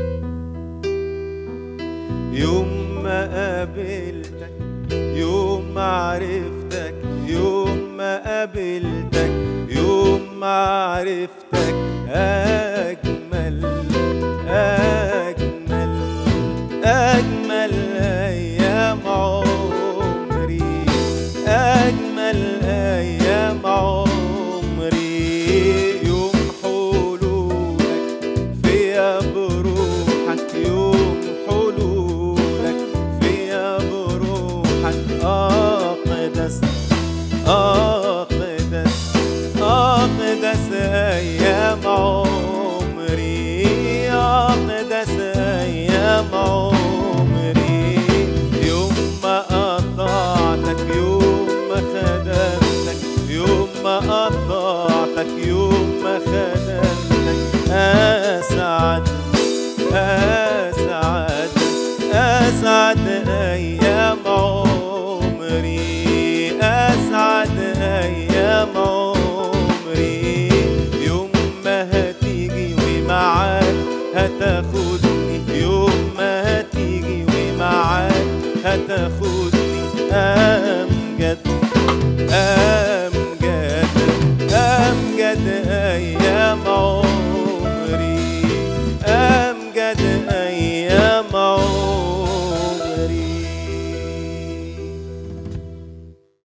يوم ما قابلتك يوم ما عرفتك يوم ما قابلتك يوم ما عرفتك أجمل أجمل أجمل أيام عمري أجمل أيام عمري يوم حلولك فيا بروحك يوم حلولك فيا بروحك أقدس أقدس أقدس أيام عمري أقدس أيام عمري يوم ما قطعتك يوم ما خدمتك يوم ما قطعتك يوم ما خدمتك أسعد أسعد أسعد أيام عمري أسعد أيام عمري يوم ما هتيجي ومعاك هتاخدني يوم ما هتيجي ومعاك هتاخدني